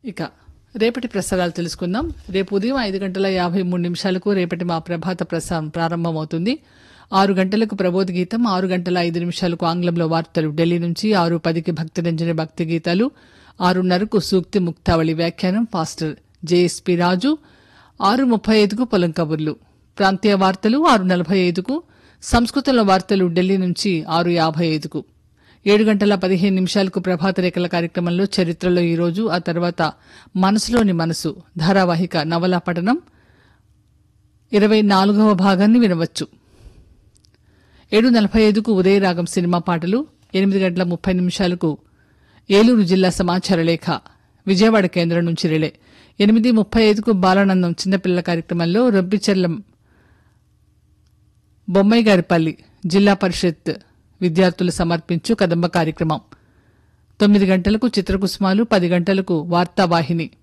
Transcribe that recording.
ఇక రేపటి ప్రసారాలు తెలుసుకుందాం రేపు ఉదయం ఐదు గంటల యాభై మూడు నిమిషాలకు రేపటి మా ప్రభాత ప్రసారం ప్రారంభమవుతుంది ఆరు గంటలకు ప్రబోధ గీతం ఆరు గంటల ఐదు నిమిషాలకు ఆంగ్లంలో వార్తలు ఢిల్లీ నుంచి ఆరు పదికి భక్తిరంజని భక్తి గీతాలు ఆరున్నరకు సూక్తి ముక్తావళి వ్యాఖ్యానం పాస్టర్ జేఎస్పి రాజు ఆరు ముప్పై ఐదుకు పొలం కబుర్లు ప్రాంతీయ వార్తలు ఆరు నలభై ఐదుకు సంస్కృతంలో వార్తలు ఢిల్లీ నుంచి ఆరు యాభై ఐదుకు ఏడు గంటల పదిహేను నిమిషాలకు ప్రభాత రేఖల కార్యక్రమంలో చరిత్రలో ఈరోజు ఆ తర్వాత మనసులోని మనసు ధారావాహిక నవలా పఠనం ఇరవై నాలుగవ భాగాన్ని వినవచ్చు ఏడు నలభై ఐదుకు ఉదయరాగం సినిమా పాటలు ఎనిమిది గంటల ముప్పై నిమిషాలకు ఏలూరు జిల్లా సమాచార లేఖ విజయవాడ కేంద్రం నుంచి రిలే ఎనిమిది ముప్పై ఐదుకు బాలానందం చిన్నపిల్లల కార్యక్రమంలో రొబ్బిచెర్లం బొమ్మైగారిపల్లి జిల్లా పరిషత్ విద్యార్థులు సమర్పించు కదంబ కార్యక్రమం తొమ్మిది గంటలకు చిత్రకుసుమాలు పది గంటలకు వార్తావాహిని